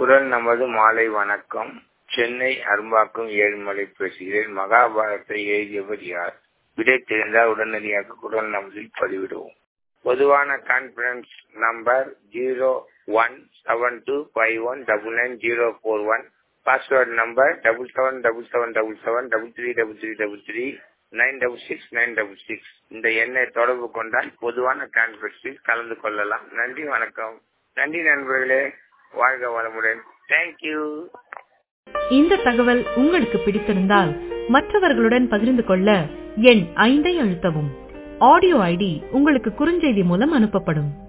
குரல் நமது மாலை வணக்கம் சென்னை அரும்பாக்கம் ஏழுமலை பேசுகிறேன் மகாபாரதத்தை எழுதியவர் யார் விடை தெரிந்தால் உடனடியாக குரல் நமதில் பதிவிடுவோம் பொதுவான confidence number zero one seven two five one double nine zero four one password number double seven double seven double seven double three double three double three nine double six nine double six இந்த எண்ணை தொடர்பு கொண்டால் பொதுவான கான்ஃபரன்ஸில் கலந்து கொள்ளலாம் நன்றி வணக்கம் நன்றி நண்பர்களே வாழ்க வளமுடன் தேங்க்யூ இந்த தகவல் உங்களுக்கு பிடித்திருந்தால் மற்றவர்களுடன் பகிர்ந்து கொள்ள எண் ஐந்தை அழுத்தவும் ஆடியோ ஐடி உங்களுக்கு குறுஞ்செய்தி மூலம் அனுப்பப்படும்